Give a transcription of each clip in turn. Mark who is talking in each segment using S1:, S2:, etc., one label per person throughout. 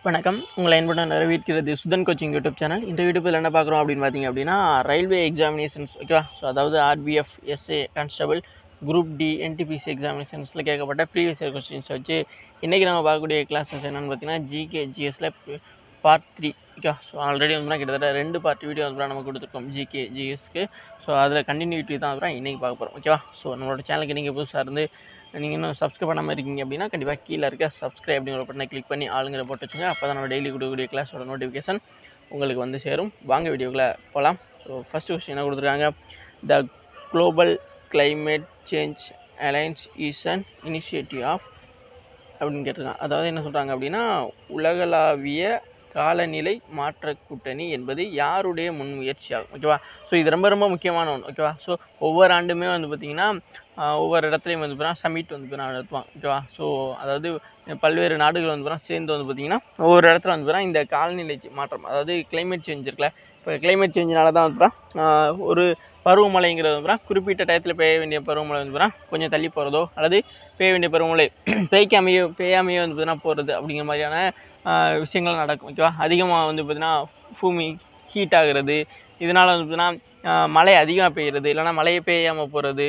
S1: வணக்கம் உங்களை என்புடன் வரவேற்கிறது சுதன் கோச்சிங் யூடியூப் சேனல் இந்த யூடியூப்பில் என்ன பார்க்குறோம் அப்படின்னு பார்த்தீங்க அப்படின்னா ரயில்வே எக்ஸாமினேஷன்ஸ் ஓகேவா ஸோ அதாவது RPF SA constable group D NTPC எக்ஸாமினேஷன்ஸில் கேட்கப்பட்ட ப்ரீவியஸ் இயர் கொஸ்டின்ஸ் வச்சு இன்றைக்கி நம்ம பார்க்கக்கூடிய கிளாஸஸ் என்னென்னு பார்த்தீங்கன்னா ஜிகே ஜிஎஸில் பார்ட் த்ரீ ஓகேவா ஸோ ஆல்ரெடி வந்து கிட்டத்தட்ட ரெண்டு பார்ட் வீடியோ வந்து நம்ம கொடுத்துருக்கோம் ஜிகே ஜிஎஸ்க்கு ஸோ அதில் கண்டினியூட்டி தான் அப்புறம் இன்றைக்கி பார்க்க போகிறோம் ஓகேவா ஸோ நம்மளோட சேனலுக்கு நீங்கள் புதுசாக இருந்து நீங்கள் இன்னும் சப்ஸ்கிரைப் பண்ணாமல் இருக்கீங்க அப்படின்னா கண்டிப்பாக கீழே இருக்க சப்ஸ்கிரைப் அப்படிங்கிற பட்டனை கிளிக் பண்ணி ஆளுங்கிற போட்டு வச்சுங்க அப்போ தான் நம்ம டெய்லி கொடுக்கக்கூடிய கிளாஸோட நோட்டிஃபிகேஷன் உங்களுக்கு வந்து சேரும் வாங்க வீடியோக்குள்ளே போகலாம் ஸோ ஃபஸ்ட் கொஸ்டின் என்ன கொடுத்துருக்காங்க the global climate change alliance is an initiative of அப்படின்னு கேட்டிருக்காங்க அதாவது என்ன சொல்கிறாங்க அப்படின்னா உலகளாவிய காலநிலை மாற்ற கூட்டணி என்பது யாருடைய முன்முயற்சியாகும் ஓகேவா ஸோ இது ரொம்ப ரொம்ப முக்கியமான ஒன்று ஓகேவா ஸோ ஒவ்வொரு ஆண்டுமே வந்து பார்த்திங்கன்னா ஆஹ், ஒவ்வொரு இடத்துலையும் வந்து பார்த்தீங்கன்னா சமிட் வந்து பார்த்தீங்கன்னா நடத்துவாங்க ஓகேவா ஸோ அதாவது பல்வேறு நாடுகள் வந்து பார்த்தீங்கன்னா சேர்ந்து வந்து பார்த்திங்கன்னா ஒவ்வொரு இடத்துல வந்து பார்த்தீங்கன்னா இந்த காலநிலை சி- மாற்றம் அதாவது climate சேஞ்ச் இருக்குல்ல இப்போ climate சேஞ்சினால தான் வந்து பார்த்தீங்கன்னா, ஆஹ், ஒரு பருவமழைங்கிறது வந்து பார்த்தீங்கன்னா குறிப்பிட்ட டயத்தில் பெய்ய வேண்டிய பருவமழை வந்து பார்த்தீங்கன்னா கொஞ்சம் தள்ளி போகிறதோ அல்லது பெய்ய வேண்டிய பருவமழை பெய்க்காமையோ பெய்யாமையோ வந்து பார்த்தீங்கன்னா போகிறது அப்படிங்கிற மாதிரியான ஆஹ், விஷயங்கள் நடக்கும் ஓகேவா அதிகமாக வந்து பார்த்தீங்கன்னா பூமி ஹீட் ஆகுறது இதனால் வந்து பார்த்தீங்கன்னா ஆஹ், மழை அதிகமாக பெய்யுறது இல்லைன்னா மழையே பெய்யாமல் போகிறது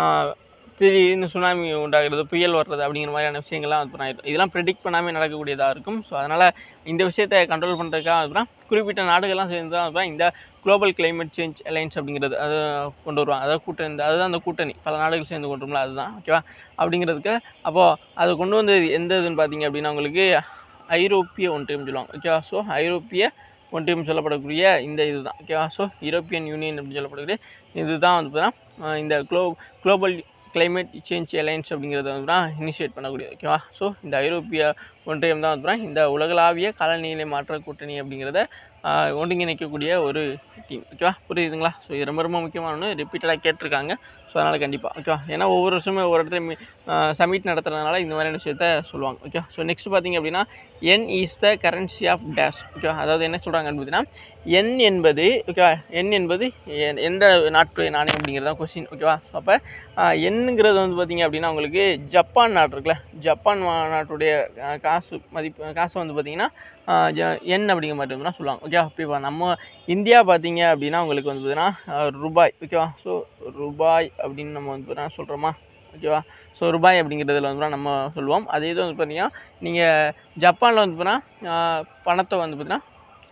S1: திடீர்னு சுனாமி உண்டாகிறது புயல் வர்றது அப்படிங்கிற மாதிரியான விஷயங்கள்லாம் வந்து பார்த்தீங்கன்னா இதெல்லாம் ப்ரெடிக்ட் பண்ணாமல் நடக்கக்கூடியதாக இருக்கும் ஸோ அதனால் இந்த விஷயத்தை கண்ட்ரோல் பண்ணுறதுக்காக வந்து பார்த்தீங்கன்னா குறிப்பிட்ட நாடுகள்லாம் சேர்ந்து தான் வந்து பார்த்தீங்கன்னா இந்த குளோபல் climate சேஞ்ச் அலைன்ஸ் அப்படிங்கிறது அது கொண்டு வருவாங்க அதாவது கூட்டணி அதுதான் அந்த கூட்டணி பல நாடுகள் சேர்ந்து கொண்டு வரும்ல அதுதான் ஓகேவா அப்படிங்கிறதுக்கு அப்போது அதை கொண்டு வந்து எந்த இதுன்னு பார்த்தீங்க அப்படின்னா உங்களுக்கு ஐரோப்பிய ஒன்றியம் சொல்லுவாங்க ஓகேவா ஸோ ஐரோப்பிய ஒன்றியம் சொல்லப்படக்கூடிய இந்த இதுதான் ஓகேவா ஸோ யூரோப்பியன் யூனியன் அப்படின்னு சொல்லப்படக்கூடிய இதுதான் வந்து பார்த்தீங்கன்னா இந்த glo global climate change alliance அப்படிங்கிறத வந்து தான் இனிஷியேட் பண்ணக்கூடியது ஓகேவா ஸோ இந்த ஐரோப்பிய ஒன்றியம் தான் வந்து பார்த்தீங்கன்னா இந்த உலகளாவிய காலநிலை மாற்ற கூட்டணி அப்படிங்கிறத ஆஹ், ஒருங்கிணைக்கக்கூடிய ஒரு டீம் ஓகேவா புரியுதுங்களா ஸோ இது ரொம்ப ரொம்ப முக்கியமான ஒன்று ரிப்பீட்டடாக கேட்டிருக்காங்க ஸோ அதனால் கண்டிப்பாக ஓகேவா ஏன்னா ஒவ்வொரு வருஷமே ஒவ்வொரு இடத்துல சமிட் நடத்துறதுனால இந்த மாதிரியான விஷயத்த சொல்லுவாங்க ஓகே ஸோ நெக்ஸ்ட் பார்த்தீங்க அப்படின்னா yen is the currency of dash ஓகேவா அதாவது என்ன சொல்கிறாங்க அப்படின்னா என் என்பது ஓகேவா என் என்பது எ- எந்த நாட்டு நாணயம் அப்படிங்கிறது தான் கொஸ்டின் ஓகேவா அப்போ எண்ணுங்கிறது வந்து பார்த்தீங்க அப்படின்னா உங்களுக்கு ஜப்பான் நாடு இருக்குல்ல ஜப்பான் மா- நாட்டுடைய அஹ், காசு மதிப்பு காசை வந்து பார்த்தீங்கன்னா ஆஹ், ஜ- எண் அப்படிங்கிற மாதிரி வந்து சொல்லுவாங்க ஓகே இப்போ நம்ம இந்தியா பார்த்தீங்க அப்படின்னா உங்களுக்கு வந்து பார்த்தீங்கன்னா ஆஹ், ரூபாய் ஓகேவா ஸோ ரூபாய் அப்படின்னு நம்ம வந்து பார்த்தீங்கன்னா சொல்கிறோமா ஓகேவா ஸோ ரூபாய் அப்படிங்கிறதுல வந்து பார்த்தீங்கன்னா நம்ம சொல்லுவோம் அதே இது வந்து பார்த்தீங்கன்னா நீங்கள் ஜப்பானில் வந்து பார்த்தீங்கன்னா ஆஹ், பணத்தை வந்து பார்த்தீங்கன்னா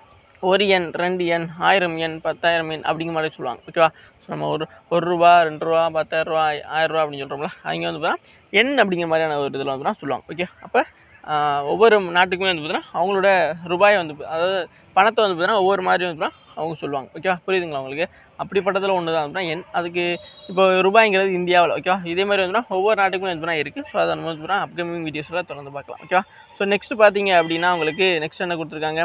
S1: ஒரு எண் ரெண்டு எண் ஆயிரம் எண் பத்தாயிரம் எண் அப்படிங்கிற மாதிரி சொல்லுவாங்க ஓகேவா ஸோ நம்ம ஒரு ஒரு ரூபா ரெண்டு ரூபா பத்தாயிரம் ரூபா ஆயிரம் ரூபா அப்படின்னு சொல்கிறோம்ல அவங்க வந்து பார்த்தீங்கன்னா எண் அப்படிங்கிற மாதிரியான ஒரு இதில் வந்து பார்த்தீங்கன்னா சொல்லுவாங்க ஓகே அப்போ ஒவ்வொரு நாட்டுக்குமே வந்து பார்த்தீங்கன்னா அவங்களோட ரூபாய் வந்து பா- அதாவது பணத்தை வந்து பார்த்தீங்கன்னா ஒவ்வொரு மாதிரி வந்து பார்த்தீங்கன்னா அவங்க சொல்லுவாங்க ஓகேவா புரியுதுங்களா உங்களுக்கு அப்படிப்பட்டதில் ஒன்று தான் வந்து எண் அதுக்கு இப்போ ரூபாய்ங்கிறது இந்தியாவில் ஓகேவா இதே மாதிரி வந்து பார்த்தீங்கன்னா ஒவ்வொரு நாட்டுக்குமே வந்து பார்த்தீங்கன்னா இருக்குது ஸோ அதை நம்ம வந்து பார்த்தீங்கன்னா அப்கமிங் வீடியோஸில் தொடர்ந்து பார்க்கலாம் ஓகேவா ஸோ நெக்ஸ்ட் பார்த்தீங்க அப்படின்னா உங்களுக்கு நெக்ஸ்ட் என்ன கொடுத்துருக்காங்க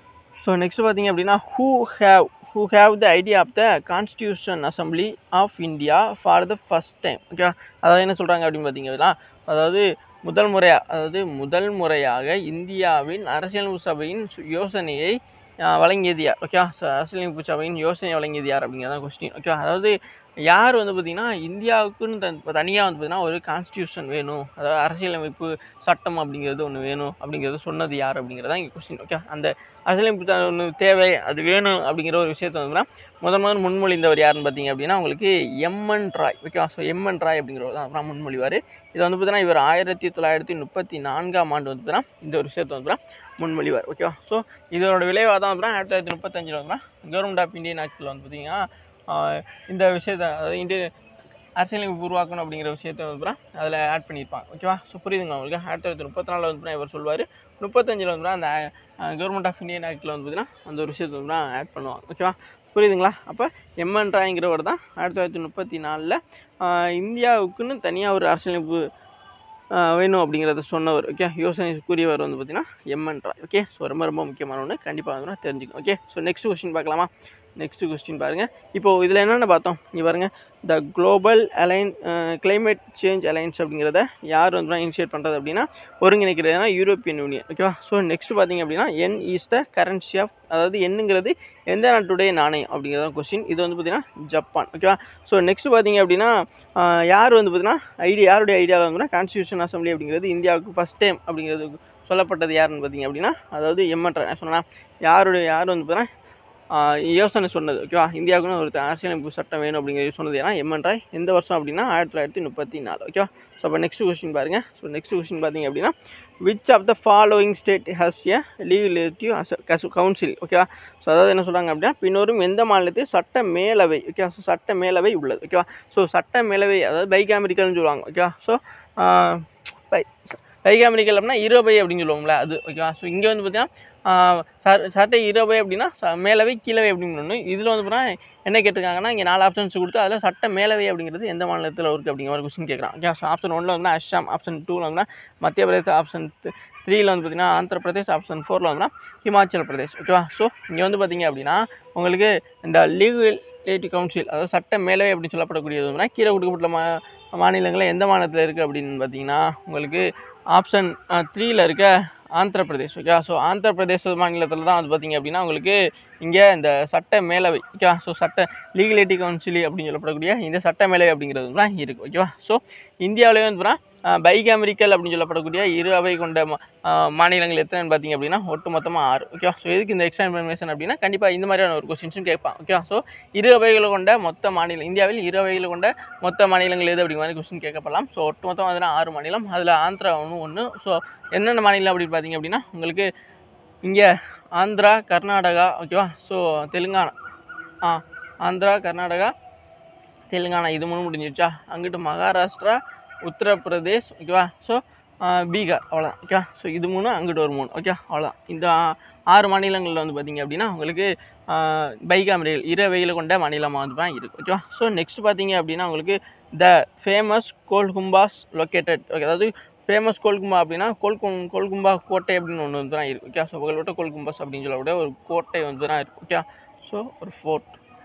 S1: ஸோ நெக்ஸ்ட் பார்த்தீங்க அப்படின்னா who have who have the idea of the constitution assembly of India for the first time okay அதாவது என்ன சொல்கிறாங்க அப்படின்னு பார்த்தீங்கன்னா அதாவது முதல் முறையாக அதாவது முதல் முறையாக இந்தியாவின் அரசியலமைப்பு சபையின் சு- யோசனையை ஆஹ், வழங்கியது யார் ஓகே அரசியலமைப்பு சபையின் யோசனை வழங்கியது யார் அப்படிங்கிறதான் கொஸ்டின் ஓகே அதாவது யார் வந்து பார்த்திங்கன்னா இந்தியாவுக்குன்னு தன் தனியாக வந்து பார்த்திங்கன்னா ஒரு கான்ஸ்டியூஷன் வேணும் அதாவது அரசியலமைப்பு சட்டம் அப்படிங்கிறது ஒன்று வேணும் அப்படிங்கிறது சொன்னது யார் அப்படிங்கிறது தான் இங்கே கொஸ்டின் ஓகே அந்த அரசியலமைப்பு ஒன்று தேவை அது வேணும் அப்படிங்கிற ஒரு விஷயத்தை வந்து முதல் முதல் முன்மொழிந்தவர் யாருன்னு பார்த்தீங்க அப்படின்னா உங்களுக்கு எம்என் ராய் ஓகேவா ஸோ எம்என் ராய் அப்படிங்கிறவர் தான் அப்புறம் முன்மொழிவார் இது வந்து பார்த்தீங்கன்னா இவர் ஆயிரத்தி தொள்ளாயிரத்தி முப்பத்தி நான்காம் ஆண்டு வந்து பார்த்தீங்கன்னா இந்த ஒரு விஷயத்தை வந்து பார்த்தீங்கன்னா முன்மொழிவார் ஓகேவா ஸோ இதோட விளைவாக தான் வந்து ஆயிரத்தி தொள்ளாயிரத்தி முப்பத்தஞ்சில் வந்து கவர்மெண்ட் ஆஃப் இந்தியன் ஆக்டில் வந்து பார்த்தீங்கன்னா ஆஹ், இந்த விஷயத்தை அதாவது இந்திய அரசியலமைப்பு உருவாக்கணும் அப்படிங்கிற விஷயத்தை வந்து பார்த்தீங்கன்னா அதில் ஆட் பண்ணியிருப்பாங்க ஓகேவா ஸோ புரியுதுங்க உங்களுக்கு ஆயிரத்தி தொள்ளாயிரத்தி முப்பத்தி நாலில் வந்து பார்த்தீங்கன்னா இவர் சொல்வார் முப்பத்தஞ்சில் வந்து அந்த கவர்மெண்ட் ஆஃப் இந்தியன் ஆக்டில் வந்து பார்த்தீங்கன்னா அந்த ஒரு விஷயத்தை வந்து ஆட் பண்ணுவாங்க ஓகேவா புரியுதுங்களா அப்போ எம்என் ராய்ங்கிறவர் தான் ஆயிரத்தி தொள்ளாயிரத்தி முப்பத்தி நாலில் இந்தியாவுக்குன்னு தனியாக ஒரு அரசியலமைப்பு ஆஹ் வேணும் அப்படிங்கிறத சொன்னவர் ஓகே யோசனை கூறியவர் வந்து பார்த்தீங்கன்னா எம்என் ராய் ஓகே ஸோ ரொம்ப ரொம்ப முக்கியமான ஒன்று கண்டிப்பாக வந்து தெரிஞ்சுக்கணும் ஓகே ஸோ நெக்ஸ்ட் கொஸ்டின் பார்க்கலாமா நெக்ஸ்ட் கொஸ்டின் பாருங்கள் இப்போ இதில் என்னென்ன பார்த்தோம் இங்கே பாருங்க the global align climate change alliance அப்படிங்கிறத யார் வந்து இனிஷியேட் பண்ணுறது அப்படின்னா ஒருங்கிணைக்கிறதுனா யூரோப்பியன் யூனியன் ஓகேவா ஸோ நெக்ஸ்ட் பார்த்தீங்க அப்படின்னா yen is the currency of அதாவது என்னங்கிறது எந்த நாட்டுடைய நாணயம் அப்படிங்கிறத கொஸ்டின் இது வந்து பார்த்தீங்கன்னா ஜப்பான் ஓகேவா ஸோ நெக்ஸ்ட் பார்த்தீங்க அப்படின்னா ஆஹ் யார் வந்து பார்த்தீங்கன்னா ஐடியா யாருடைய ஐடியாவில் வந்து கான்ஸ்டியூஷன் அசம்பிளி அப்படிங்கிறது இந்தியாவுக்கு ஃபஸ்ட் டைம் அப்படிங்கிறது சொல்லப்பட்டது யாருன்னு பார்த்தீங்க அப்படின்னா அதாவது எம்என்ற என்ன சொன்னா யாருடைய யார் வந்து பார்த்தீங்கன்னா ஆஹ் யோசனை சொன்னது ஓகேவா இந்தியாவுக்குன்னு ஒரு அரசியலமைப்பு சட்டம் வேணும் அப்படிங்கிறது சொன்னது ஏன்னா எம்என் ராய் எந்த வருஷம் அப்படின்னா ஆயிரத்தி தொள்ளாயிரத்தி முப்பத்தி நாலு ஓகேவா ஸோ அப்போ நெக்ஸ்ட் கொஸ்டின் பாருங்க ஸோ நெக்ஸ்ட் கொஸ்டின் பார்த்தீங்க அப்படின்னா which of the following state has a legislative council ஓகேவா ஸோ அதாவது என்ன சொல்கிறாங்க அப்படின்னா பின்னோரும் எந்த மாநிலத்தில் சட்ட மேலவை ஓகேவா ஸோ சட்ட மேலவை உள்ளது ஓகேவா ஸோ சட்ட மேலவை அதாவது பைகாமெரிக்கல்னு சொல்லுவாங்க ஓகேவா ஸோ பை பைகாமெரிக்கல் அப்படின்னா இருபை அப்படின்னு சொல்லுவோம்ல அது ஓகேவா ஸோ இங்கே வந்து பார்த்தீங்கன்னா ச- சட்டை இருபை அப்படின்னா ச- மேலவை கீழவை அப்படின்னு ஒன்று இதில் வந்து பார்த்தீங்கன்னா என்ன கேட்டிருக்காங்கன்னா இங்கே நாலு ஆப்ஷன்ஸ் கொடுத்து அதில் சட்ட மேலவை அப்படிங்கிறது எந்த மாநிலத்தில் இருக்குது அப்படிங்கிற ஒரு கொஸ்டின் கேட்குறான் ஓகே ஸோ ஆப்ஷன் ஒன்றில் வந்து அஸ்ஸாம் ஆப்ஷன் டூவில் வந்து மத்திய பிரதேச ஆப்ஷன் த்ரீயில் வந்து பார்த்தீங்கன்னா ஆந்திர பிரதேஷ் ஆப்ஷன் ஃபோரில் வந்து ஹிமாச்சல் பிரதேஷ் ஓகேவா ஸோ இங்கே வந்து பார்த்தீங்க அப்படின்னா உங்களுக்கு இந்த லீகலேட்டிவ் கவுன்சில் அதாவது சட்ட மேலவை அப்படின்னு சொல்லப்படக்கூடியது வந்து கீழே கொடுக்கப்பட்ட மா மாநிலங்களில் எந்த மாநிலத்தில் இருக்குது அப்படின்னு பார்த்தீங்கன்னா உங்களுக்கு ஆப்ஷன் த்ரீயில் இருக்க ஆந்திர பிரதேஷ் ஓகே ஸோ ஆந்திர பிரதேச மாநிலத்தில் தான் வந்து பார்த்தீங்க அப்படின்னா உங்களுக்கு இங்கே இந்த சட்ட மேலவை ஓகேவா ஸோ சட்ட லீகலேட்டி கவுன்சிலி அப்படின்னு சொல்லப்படக்கூடிய இந்த சட்ட மேலவை அப்படிங்கிறது தான் இருக்குது ஓகேவா ஸோ இந்தியாவிலே வந்து பார்த்தீங்கன்னா பைகாமெரிக்கல் அப்படின்னு சொல்லப்படக்கூடிய இரு அவை கொண்ட மா- ஆஹ் மாநிலங்கள் எத்தனை பார்த்தீங்க அப்படின்னா ஒட்டு மொத்தமாக ஆறு ஓகேவா ஸோ எதுக்கு இந்த எக்ஸ்ட்ரா இன்ஃபர்மேஷன் அப்படின்னா கண்டிப்பாக இந்த மாதிரியான ஒரு கொஸ்டின்ஸும் கேட்பான் ஓகேவா ஸோ இரு அவைகளை கொண்ட மொத்த மாநிலம் இந்தியாவில் இரு அவைகளை கொண்ட மொத்த மாநிலங்கள் எது அப்படிங்கிற மாதிரி கொஸ்டின் கேட்கப்படலாம் ஸோ ஒட்டு மொத்தம் வந்து ஆறு மாநிலம் அதில் ஆந்திரா ஒன்று ஒன்று ஸோ என்னென்ன மாநிலம் அப்படின்னு பார்த்தீங்க அப்படின்னா உங்களுக்கு இங்கே ஆந்திரா கர்நாடகா ஓகேவா ஸோ தெலுங்கானா ஆ ஆந்திரா கர்நாடகா தெலுங்கானா இது மூணு முடிஞ்சிருச்சா அங்கிட்டு மகாராஷ்டிரா உத்தரப்பிரதேஷ் ஓகேவா ஸோ பீகார் அவ்வளோதான் ஓகேவா ஸோ இது மூணு அங்கிட்டு ஒரு மூணு ஓகே அவ்வளோதான் இந்த ஆ- ஆறு மாநிலங்களில் வந்து பார்த்தீங்க அப்படின்னா உங்களுக்கு பைகாமரிகள் இரவையில் கொண்ட மாநிலமாக வந்து தான் இருக்குது ஓகேவா ஸோ நெக்ஸ்ட் பார்த்தீங்க அப்படின்னா உங்களுக்கு the famous Gol Gumbaz located okay அதாவது ஃபேமஸ் கோல்கும்பா அப்படின்னா கோல்கும் கோல்கும்பா கோட்டை அப்படின்னு ஒன்று வந்து தான் இருக்குது ஓகே ஸோ புகழ்பெற்ற கோல்கும்பாஸ் அப்படின்னு சொல்லக்கூடிய ஒரு கோட்டை வந்து தான் இருக்குது ஓகே ஸோ ஒரு ஃபோர்ட்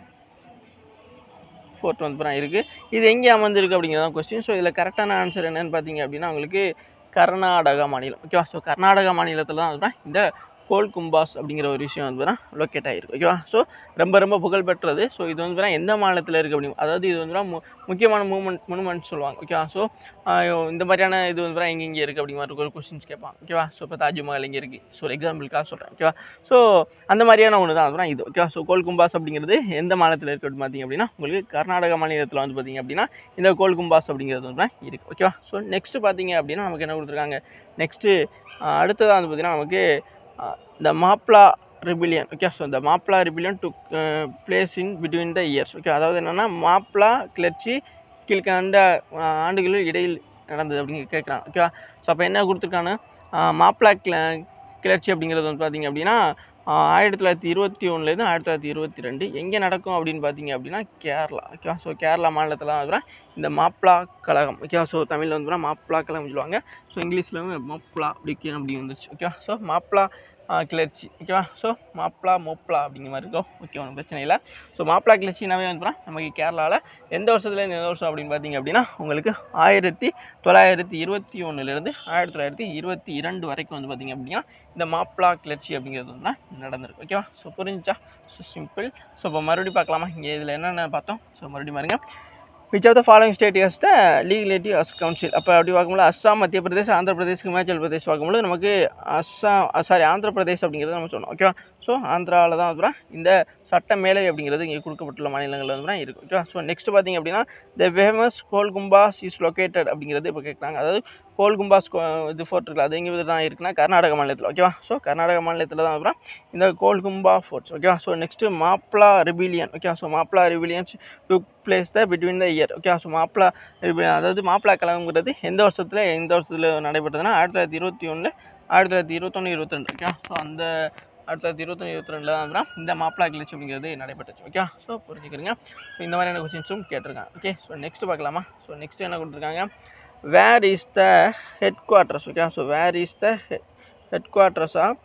S1: ஃபோர்த் வந்து தான் இருக்குது இது எங்கே அமர்ந்திருக்கு அப்படிங்கிறதான் கொஸ்டின் ஸோ இதில் கரெக்டான ஆன்சர் என்னன்னு பார்த்தீங்க அப்படின்னா உங்களுக்கு கர்நாடகா மாநிலம் ஓகேவா ஸோ கர்நாடகா மாநிலத்தில் தான் அதுதான் இந்த கோல் கும்பாஸ் அப்படிங்கிற ஒரு விஷயம் வந்து பார்த்தீங்கன்னா லொக்கேட் ஆகிருக்கு ஓகேவா ஸோ ரொம்ப ரொம்ப புகழ்பெற்றது ஸோ இது வந்து பார்த்தீங்கன்னா எந்த மாநிலத்தில் இருக்குது அப்படி அதாவது இது வந்து மு முக்கியமான மூமெண்ட் மூமெண்ட் சொல்லுவாங்க ஓகேவா ஸோ இந்த மாதிரியான இது வந்து பார்த்தீங்கன்னா எங்கே இருக்குது அப்படிங்கிற மாதிரி ஒரு கொஸ்டின்ஸ் கேட்பாங்க ஓகேவா ஸோ இப்போ தாஜ்மஹால் எங்கே இருக்குது ஸோ எக்ஸாம்பிளுக்காக சொல்கிறேன் ஓகேவா ஸோ அந்த மாதிரியான ஒன்று தான் அதுதான் இது ஓகேவா ஸோ கோல்கும்பாஸ் அப்படிங்கிறது எந்த மாநிலத்தில் இருக்குது அப்படின்னு பார்த்தீங்க அப்படின்னா உங்களுக்கு கர்நாடகா மாநிலத்தில் வந்து பார்த்தீங்க அப்படின்னா இந்த கோல்கும்பாஸ் அப்படிங்கிறது வந்து தான் இருக்குது ஓகேவா ஸோ நெக்ஸ்ட் பார்த்தீங்க அப்படின்னா நமக்கு என்ன கொடுத்துருக்காங்க நெக்ஸ்ட்டு அடுத்ததாக வந்து பார்த்தீங்கன்னா நமக்கு இந்த மாப்ளா ரிபிலியன் ஓகே ஸோ இந்த Moplah rebellion took place in between the years okay அதாவது என்னென்னா மாப்ளா கிளர்ச்சி கீழ்கண்ட அஹ், ஆண்டுகளில் இடையில் நடந்தது அப்படிங்க கேட்குறாங்க ஓகேவா ஸோ அப்போ என்ன கொடுத்துருக்காங்க மாப்ளா கிள கிளர்ச்சி அப்படிங்கிறது வந்து பார்த்தீங்க அப்படின்னா ஆஹ், ஆயிரத்தி தொள்ளாயிரத்தி இருபத்தி ஒன்றுலேருந்து ஆயிரத்தி தொள்ளாயிரத்தி இருபத்தி ரெண்டு எங்கே நடக்கும் அப்படின்னு பார்த்தீங்க அப்படின்னா கேரளா ஓகேவா ஸோ கேரளா மாநிலத்தில் தான் வந்து இந்த மாப்ளா கழகம் ஓகேவா ஸோ தமிழில் வந்து மாப்ளா கழகம் சொல்லுவாங்க ஸோ இங்கிலீஷில் மாப்ளா அப்படி அப்படி வந்துச்சு ஓகேவா ஸோ மாப்ளா ஆஹ், கிளர்ச்சி ஓகேவா ஸோ மாப்ளா மோப்ளா அப்படிங்கிற மாதிரி இருக்கும் ஓகே ஒன்றும் பிரச்சனை இல்லை ஸோ மாப்ளா கிளர்ச்சினாவே வந்து நமக்கு கேரளாவில் எந்த வருஷத்துலேருந்து எந்த வருஷம் அப்படின்னு பார்த்தீங்க அப்படின்னா உங்களுக்கு ஆயிரத்தி தொள்ளாயிரத்தி இருபத்தி ஒன்றுலேருந்து ஆயிரத்தி தொள்ளாயிரத்தி இருபத்தி இரண்டு வரைக்கும் வந்து பார்த்தீங்க அப்படின்னா இந்த மாப்ளா கிளர்ச்சி அப்படிங்கிறது வந்து தான் நடந்திருக்கு ஓகேவா ஸோ புரிஞ்சுச்சா ஸோ சிம்பிள் ஸோ இப்போ மறுபடியும் பார்க்கலாமா இங்கே இதில் என்னென்ன பார்த்தோம் ஸோ மறுபடியும் பாருங்க which of the following state is the legislative as council அப்போ அப்படி பார்க்கும்போது அஸ்ஸாம் மத்திய பிரதேஷ் ஆந்திர பிரதேஷ் ஹிமாச்சல் பிரதேஷ் பார்க்கும்போது நமக்கு அஸ்ஸாம் சாரி ஆந்திர பிரதேஷ் அப்படிங்கிறத நம்ம சொன்னோம் ஓகேவா ஸோ ஆந்திராவில் தான் அப்புறம் இந்த சட்ட மேலவை அப்படிங்கிறது இங்கே கொடுக்கப்பட்டுள்ள மாநிலங்கள் வந்து தான் இருக்குது ஓகேவா ஸோ நெக்ஸ்ட் பார்த்தீங்க அப்படின்னா the famous Gol Gumbaz is located அப்படிங்கிறது இப்போ கேட்குறாங்க அதாவது கோல்கும்பாஸ் கோ- இது ஃபோர்ட் இருக்குல்ல அது எங்கே தான் இருக்குன்னா கர்நாடக மாநிலத்தில் ஓகேவா ஸோ கர்நாடக மாநிலத்தில் தான் அப்புறம் இந்த கோல்கும்பா ஃபோர்ட்ஸ் ஓகேவா ஸோ நெக்ஸ்ட்டு மாப்ளா ரிபிலியன் ஓகேவா so Moplah rebellions took place the between the year ஓகேவா ஸோ மாப்ளா rebellion, அதாவது மாப்ளா கழகங்கிறது எந்த வருஷத்தில் எந்த வருஷத்தில் நடைபெற்றதுன்னா ஆயிரத்தி தொள்ளாயிரத்தி இருபத்தி ஒன்றில் ஆயிரத்தி தொள்ளாயிரத்தி இருபத்தொன்று இருபத்தி ரெண்டு ஓகேவா ஸோ அந்த ஆயிரத்தி தொள்ளாயிரத்தி இருபத்தொன்று இருபத்தி ரெண்டில் தான் இந்த மாப்ளா கிளர்ச்சி அப்படிங்கிறது நடைபெற்றுச்சு ஓகே ஸோ புரிஞ்சுக்கிறீங்க ஸோ இந்த மாதிரியான கொஸ்டின்ஸும் கேட்டிருக்காங்க ஓகே ஸோ நெக்ஸ்ட் பார்க்கலாமா ஸோ நெக்ஸ்ட் என்ன கொடுத்துருக்காங்க where is the headquarters okay so where is the headquarters of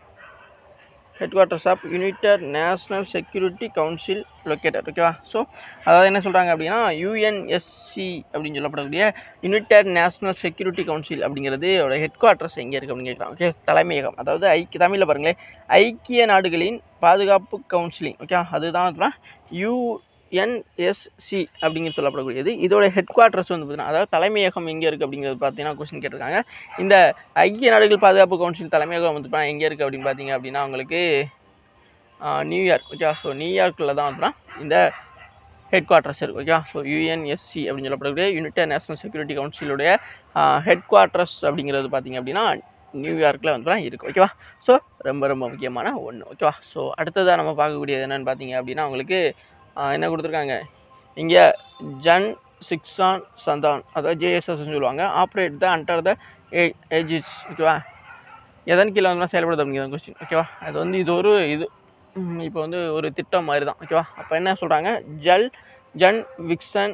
S1: headquarters of united national security council located ஓகேவா ஸோ அதாவது என்ன சொல்கிறாங்க அப்படின்னா யூஎன்எஸ்சி அப்படின்னு சொல்லப்படக்கூடிய யுனைடெட் நேஷ்னல் செக்யூரிட்டி கவுன்சில் அப்படிங்கிறது அதோட ஹெட் குவார்ட்டர்ஸ் எங்கே இருக்குது அப்படின்னு கேட்குறாங்க ஓகே தலைமையகம் அதாவது ஐக்கிய தமிழில் பாருங்களேன் ஐக்கிய நாடுகளின் பாதுகாப்பு கவுன்சிலிங் ஓகே அதுதான் யூ யுஎன்எஸ்சி அப்படிங்கிற சொல்லப்படக்கூடியது இதோட ஹெட் குவார்ட்டர்ஸ் வந்து பார்த்தீங்கன்னா அதாவது தலைமையகம் எங்கே இருக்குது அப்படிங்கிறது பார்த்தீங்கன்னா கொஸ்டின் கேட்டிருக்காங்க இந்த ஐக்கிய நாடுகள் பாதுகாப்பு கவுன்சில் தலைமையகம் வந்து பார்த்தீங்கன்னா எங்கே இருக்குது அப்படின்னு பார்த்தீங்க அப்படின்னா உங்களுக்கு ஆஹ், நியூயார்க் ஓகே ஸோ நியூயார்க்கில் தான் வந்து இந்த ஹெட் குவார்ட்டர்ஸ் இருக்குது ஓகே ஸோ யுஎன்எஸ்சி அப்படின்னு சொல்லப்படக்கூடிய யுனைடெட் நேஷனல் செக்யூரிட்டி கவுன்சிலுடைய ஹெட் குவார்ட்டர்ஸ் அப்படிங்கிறது பார்த்தீங்க அப்படின்னா நியூயார்க்கில் வந்து தான் இருக்குது ஓகேவா ஸோ ரொம்ப ரொம்ப முக்கியமான ஒன்று ஓகேவா ஸோ அடுத்ததாக நம்ம பார்க்கக்கூடியது என்னென்னு பார்த்தீங்க அப்படின்னா உங்களுக்கு ஆஹ், என்ன கொடுத்துருக்காங்க இங்கே ஜன் சிக்ஸான் சந்தான் அதாவது ஜேஎஸ்எஸ்ன்னு சொல்லுவாங்க operate the under the aegis ஓகேவா எதன் கீழே வந்து செயல்படுது அப்படிங்கிற கொஸ்டின் ஓகேவா அது வந்து இது ஒரு இது இப்போ வந்து ஒரு திட்டம் மாதிரி தான் ஓகேவா அப்போ என்ன சொல்கிறாங்க ஜல் ஜன் விக்சன்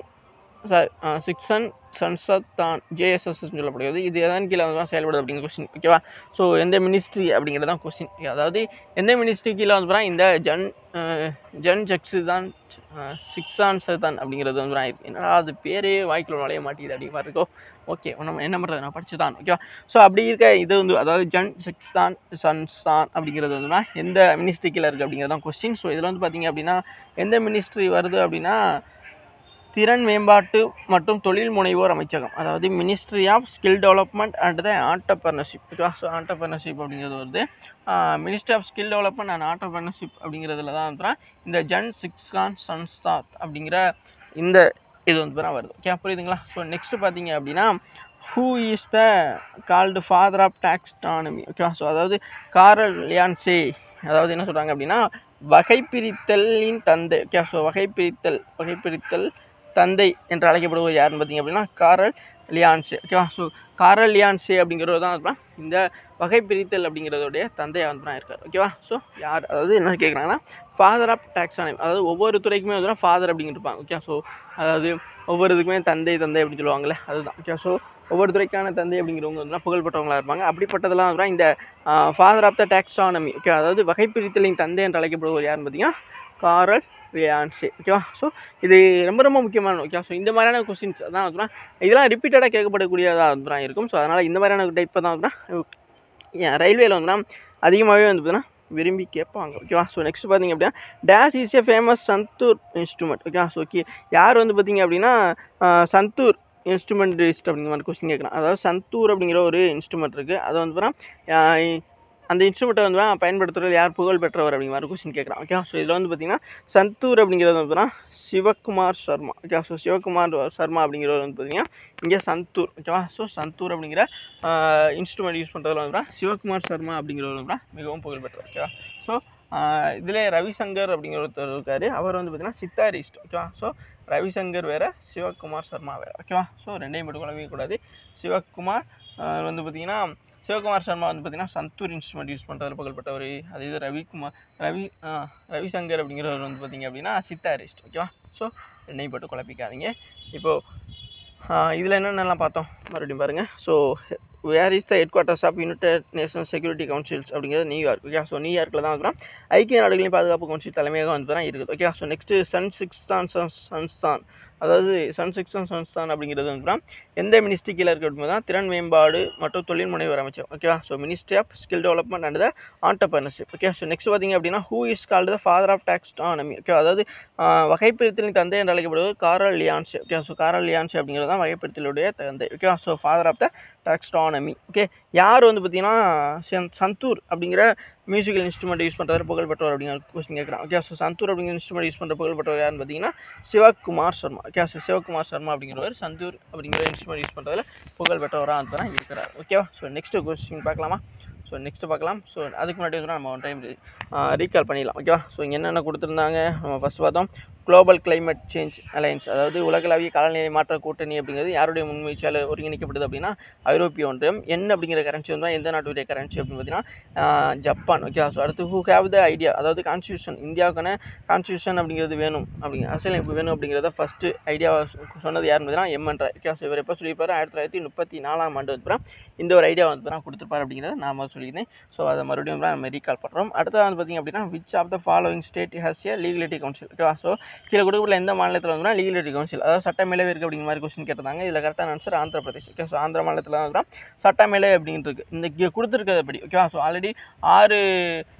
S1: சிக்ஸன் சன்சத்தான் ஜேஎஸ்எஸ்ன்னு சொல்லப்படுகிறது இது எதன் கீழே வந்து செயல்படுது அப்படிங்கிற கொஸ்டின் ஓகேவா ஸோ எந்த மினிஸ்ட்ரி அப்படிங்கிறது தான் கொஸ்டின் அதாவது எந்த மினிஸ்ட்ரி கீழே வந்து பார்த்தா இந்த ஜன் அஹ், ஜன் ஜக்ஸு தான் சிக்ஸான் சதான் அப்படிங்கிறது வந்து நான் என்னடா அது பேரே வாய்க்குள்ள நுழைய மாட்டேங்குது அப்படிங்கிற மாதிரி இருக்கோ ஓகே நம்ம என்ன பண்ணுறது நான் படிச்சு தான் ஓகேவா ஸோ அப்படி இருக்க இது வந்து அதாவது ஜன் சிக்ஸான் சன்சான் அப்படிங்கிறது வந்துன்னா எந்த மினிஸ்ட்ரி கீழே இருக்குது அப்படிங்கிறது தான் கொஸ்டின் ஸோ இதில் வந்து பார்த்தீங்க அப்படின்னா எந்த மினிஸ்ட்ரி வருது அப்படின்னா திறன் மேம்பாட்டு மற்றும் தொழில் முனைவோர் அமைச்சகம் அதாவது ministry of skill development and the entrepreneurship ஓகேவா ஸோ ஆண்டர்பர்னர்ஷிப் அப்படிங்கிறது வருது ministry of skill development and entrepreneurship அப்படிங்கிறதுல தான் வந்து இந்த ஜன் சிக்ஸ்கான் சன்ஸ்தாத் அப்படிங்கிற இந்த இது வந்து தான் வருது ஓகே புரியுதுங்களா ஸோ நெக்ஸ்ட் பார்த்தீங்க அப்படின்னா who is the called father of taxonomy ஓகேவா ஸோ அதாவது காரல் லியான்சே அதாவது என்ன சொல்கிறாங்க அப்படின்னா வகைப்பிரித்தலின் தந்தை ஓகே ஸோ வகைப்பிரித்தல் வகைப்பிரித்தல் தந்தை என்று அழைக்கப்படுவது யாருன்னு பார்த்தீங்க அப்படின்னா காரல் லியான்சே ஓகேவா ஸோ காரல் லியான்சே அப்படிங்கிறது தான் வந்து இந்த வகைப்பிரித்தல் அப்படிங்கிறதோடைய தந்தையாக வந்து தான் இருக்கார் ஓகேவா ஸோ யார் அதாவது என்ன கேட்குறாங்கன்னா ஃபாதர் ஆஃப் டாக்ஸானமி அதாவது ஒவ்வொரு துறைக்குமே வந்து ஃபாதர் அப்படிங்கிட்டு இருப்பாங்க ஓகே ஸோ அதாவது ஒவ்வொரு இதுக்குமே தந்தை தந்தை அப்படின்னு சொல்லுவாங்கல்ல அதுதான் ஓகே ஸோ ஒவ்வொரு துறைக்கான தந்தை அப்படிங்கிறவங்க வந்து புகழ்பெற்றவங்களா இருப்பாங்க அப்படிப்பட்டதெல்லாம் வந்து இந்த father of the taxonomy okay அதாவது வகைப்பிரித்தலின் தந்தை என்று அழைக்கப்படுவது யாருன்னு பார்த்தீங்கன்னா காரல் ரியான்ஸே ஓகேவா ஸோ இது ரொம்ப ரொம்ப முக்கியமான ஓகே ஸோ இந்த மாதிரியான கொஸ்டின்ஸ் அதான் வந்துனா இதெல்லாம் ரிப்பீட்டடாக கேட்கப்படக்கூடியதாக வந்துதான் இருக்கும் ஸோ அதனால் இந்த மாதிரியான டைப்பை தான் வந்துனா ரயில்வேல வந்துனா அதிகமாகவே வந்து பார்த்தீங்கன்னா விரும்பி கேட்பாங்க ஓகேவா ஸோ நெக்ஸ்ட் பார்த்தீங்க அப்படின்னா dash is a famous santoor instrument ஓகேவா ஸோ ஓகே யார் வந்து பார்த்தீங்க அப்படின்னா ஆஹ், சந்தூர் இன்ஸ்ட்ருமெண்ட்டிஸ்ட் அப்படிங்கிற மாதிரி கொஸ்டின் கேட்குறான் அதாவது சந்தூர் அப்படிங்கிற ஒரு இன்ஸ்ட்ருமெண்ட் இருக்குது அது வந்து பார்த்தீங்கன்னா அந்த இன்ஸ்ட்ருமெண்ட்டை வந்து நான் பயன்படுத்துறது யார் புகழ் பெற்றவர் அப்படிங்கிற மாதிரி கொஸ்டின் கேட்குறான் ஓகே ஸோ இதில் வந்து பார்த்தீங்கன்னா சந்தூர் அப்படிங்கிறது வந்து பார்த்தீங்கன்னா சிவகுமார் சர்மா ஓகே ஸோ சிவகுமார் சர்மா அப்படிங்கிறவர் வந்து பார்த்தீங்கன்னா இங்கே சந்தூர் ஓகேவா ஸோ சந்தூர் அப்படிங்கிற இன்ஸ்ட்ருமெண்ட் யூஸ் பண்ணுறதுல வந்து பார்த்தீங்கன்னா சிவகுமார் சர்மா அப்படிங்கிறவர் வந்து பார்த்தீங்கன்னா மிகவும் புகழ் பெற்றவர் ஓகேவா ஸோ இதில் ரவிசங்கர் அப்படிங்கிற ஒருத்தர் இருக்கார் அவர் வந்து பார்த்தீங்கன்னா சித்தாரிஸ்ட் ஓகேவா ஸோ ரவிசங்கர் வேறு சிவகுமார் சர்மா வேறு ஓகேவா ஸோ ரெண்டையும் மட்டும் குழம்பவே கூடாது சிவகுமார் ஆஹ் வந்து பார்த்தீங்கன்னா சிவகுமார் சர்மா வந்து பார்த்தீங்கன்னா சந்தூர் இன்ஸ்ட்ருமெண்ட் யூஸ் பண்ணுறதுல புகழ்பெற்றவர் அது இது ரவிக்குமார் ரவி ஆ, ரவிசங்கர் அப்படிங்கிறவர் வந்து பார்த்தீங்க அப்படின்னா சித்தாரிஸ்ட் ஓகேவா ஸோ ரெண்டையும் போட்டு குழப்பிக்காதீங்க இப்போது இதில் என்னென்னலாம் பார்த்தோம் மறுபடியும் பாருங்கள் so where is the headquarters of united national security councils அப்படிங்கிறது நியூயார்க் ஓகே ஸோ நியூயார்க்கில் தான் வந்து ஐக்கிய நாடுகளின் பாதுகாப்பு கவுன்சில் தலைமையகம் வந்து தான் இருக்குது ஓகே ஸோ நெக்ஸ்ட்டு சன் சிக்ஸ்தான் சன்ஸ்தான் அதாவது சன் சிக்ஸ்தான் சன்ஸ்தான் அப்படிங்கிறது வந்து எந்த மினிஸ்ட்ரி கீழே இருக்குது அப்படின்னா தான் திறன் மேம்பாடு மற்றும் தொழில் முனைவர் அமைச்சர் ஓகேவா so ministry of skill development and the entrepreneurship okay so next பார்த்தீங்க அப்படின்னா who is called the father of taxonomy okay அதாவது ஆஹ், வகைப்பிரித்தலின் தந்தை என்று அழைக்கப்படுவது Carl Linnaeus okay so Carl Linnaeus அப்படிங்கிறது தான் வகைப்பிரித்தலுடைய தந்தை okay so father of the taxonomy okay யார் வந்து பார்த்தீங்கன்னா சந்- சந்தூர் அப்படிங்கிற மியூசிக்கல் இன்ஸ்ட்ருமெண்ட் யூஸ் பண்ணுறது புகழ்பெற்றவர் அப்படிங்கிற கொஸ்டின் கேட்குறான் ஓகே ஸோ சந்தூர் அப்படிங்கிற இன்ஸ்ட்ருமெண்ட் யூஸ் பண்ணுற புகழ்பெற்றவர் யாருன்னு பார்த்தீங்கன்னா சிவகுமார் சர்மா ஓகே ஸோ சிவகுமார் சர்மா அப்படிங்கிறவர் சந்தூர் அப்படிங்கிற இன்ஸ்ட்ருமெண்ட் யூஸ் பண்ணுறதுல புகழ்பெற்றவராக வந்து தான் இருக்கிறார் ஓகேவா ஸோ நெக்ஸ்ட் கொஸ்டின் பார்க்கலாமா ஸோ நெக்ஸ்ட் பார்க்கலாம் ஸோ அதுக்கு முன்னாடி வந்து நம்ம ஒன் டைம் ரீகால் பண்ணிடலாம் ஓகேவா ஸோ இங்கே என்னென்ன கொடுத்துருந்தாங்க நம்ம ஃபஸ்ட் பார்த்தோம் குளோபல் climate சேஞ்ச் அலையன்ஸ் அதாவது உலகளாவிய காலநிலை மாற்ற கூட்டணி அப்படிங்கிறது யாருடைய முன்முயற்சியால் ஒருங்கிணைக்கப்படுது அப்படின்னா ஐரோப்பிய ஒன்றியம் என் அப்படிங்கிற கரன்சி வந்து எந்த நாட்டுடைய கரன்சி அப்படின்னு பார்த்தீங்கன்னா ஆஹ், ஜப்பான் ஓகே ஸோ அடுத்து ஹூ ஹேவ் த ஐடியா அதாவது கான்ஸ்டியூஷன் இந்தியாவுக்கான கான்ஸ்டியூஷன் அப்படிங்கிறது வேணும் அப்படிங்க அரசியலமைப்பு வேணும் அப்படிங்கிறத ஃபஸ்ட்டு ஐடியா சொன்னது யாருன்னு பார்த்தீங்கன்னா எம்என்ற ஓகே ஸோ இவர் எப்போ சொல்லியிருப்பாரு ஆயிரத்தி தொள்ளாயிரத்தி முப்பத்தி நாலாம் ஆண்டு வந்து இந்த ஒரு ஐடியா வந்து தான் கொடுத்துருப்பாரு அப்படிங்கிறத நாம சொல்லியிருந்தேன் ஸோ அதை மறுபடியும் தான் நம்ம ரீகால் பண்ணுறோம் அடுத்தது வந்து பார்த்திங்க அப்படின்னா which of the following state has a legality council ஓகேவா ஸோ கீழே கொடுக்கப்பட்ட எந்த மாநிலத்தில் வந்து லீகலிட்டி கவுன்சில் அதாவது சட்டமேலவை இருக்குது அப்படிங்கிற மாதிரி கொஸ்டின் கேட்டிருந்தாங்க இதில் கரெக்டான answer Andhra Pradesh okay so Andhra மாநிலத்தில் வந்து சட்டமேலவை அப்படின்ட்டு இருக்கு இந்த இங்கே கொடுத்துருக்கிறது அப்படி ஓகேவா ஸோ ஆல்ரெடி ஆறு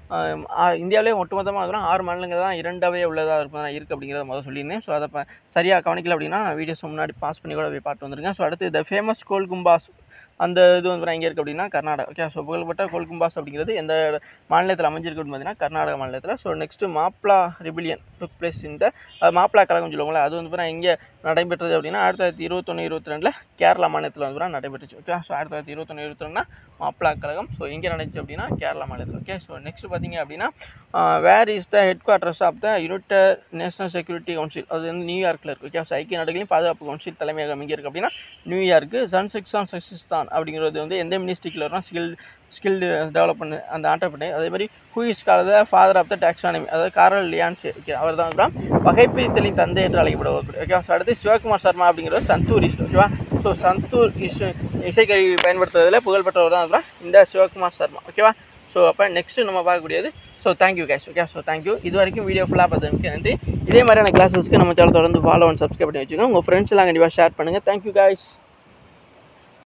S1: ஆம், ஆ- இந்தியாவிலே ஒட்டுமொத்தமாக இருக்கிற ஆறு மாநிலங்கள் தான் இரண்டாவே உள்ளதாக இருப்பதா இருக்குது அப்படிங்கிறத முதல் சொல்லியிருந்தேன் ஸோ அதை ப- சரியாக கவனிக்கல அப்படின்னா வீடியோஸ் முன்னாடி பாஸ் பண்ணி கூட போய் பார்த்து வந்துருங்க ஸோ அடுத்து த ஃபேமஸ் கோல்கும்பாஸ் அந்த இது வந்து எங்கே இருக்குது அப்படின்னா கர்நாடகா ஓகே ஸோ புகழ்பெற்ற கோல்கும்பாஸ் அப்படிங்கிறது எந்த மாநிலத்தில் அமைஞ்சிருக்கு அப்படின்னு பார்த்தீங்கன்னா கர்நாடக மாநிலத்தில் so next Moplah rebellion took place இந்த மாப்ளா கழகம் சொல்லுவாங்களே அது வந்து பார்த்தீங்கன்னா எங்கே நடைபெற்றது அப்படின்னா ஆயிரத்தி தொள்ளாயிரத்தி இருபத்தொன்று இருபத்தி ரெண்டில் கேரளா மாநிலத்தில் வந்து பார்த்தீங்கன்னா நடைபெற்றுச்சு ஓகே ஸோ ஆயிரத்தி தொள்ளாயிரத்தி இருபத்தொன்று இருபத்தி ரெண்டுனா மாப்ளா கழகம் ஸோ எங்கே நடந்துச்சு அப்படின்னா கேரளா மாநிலத்தில் ஓகே ஸோ நெக்ஸ்ட் பார்த்தீங்க அப்படின்னா where is the headquarters of the united national security council அது வந்து நியூயார்க்கில் இருக்குது ஓகே ஸோ ஐக்கிய நாடுகளின் பாதுகாப்பு கவுன்சில் தலைமையகம் எங்கே இருக்குது அப்படின்னா நியூயார்க்கு சன்செக்ஸான் சக்சிஸ்தான் அப்படிங்கிறது வந்து எந்த மினிஸ்ட்ரிக்கில் வரும் ஸ்கில் ஸ்கில் டெவலப்மெண்ட் அந்த ஆண்டர்பனை அதே மாதிரி who is call the father of the taxonomy அதாவது காரல் லியான்ஸ் அவர் தான் வந்து வகைப்பிரித்தலின் தந்தை என்று அழைக்கப்படுவார் ஓகே ஸோ அடுத்து சிவகுமார் சர்மா அப்படிங்கிறவர் சந்தூரிஸ்ட் ஓகேவா ஸோ சந்தூர் இஸ் இசைக்கருவி பயன்படுத்துறதுல புகழ்பெற்றவர் தான் அப்புறம் இந்த சிவகுமார் சர்மா ஓகேவா ஸோ அப்போ நெக்ஸ்ட் நம்ம பார்க்கக்கூடியது so thank you cash okay so thank you இது வரைக்கும் வீடியோ ஃபுல்லாக பார்த்ததுக்கு நன்றி இதே மாதிரியான கிளாஸஸ்க்கு நம்ம சேனல் தொடர்ந்து ஃபாலோ அண்ட் சப்ஸ்கிரைப் பண்ணி வச்சுக்கோங்க உங்கள் ஃப்ரெண்ட்ஸ் எல்லாம் கண்டிப்பாக ஷேர் பண்ணுங்கள் தேங்க்யூ guys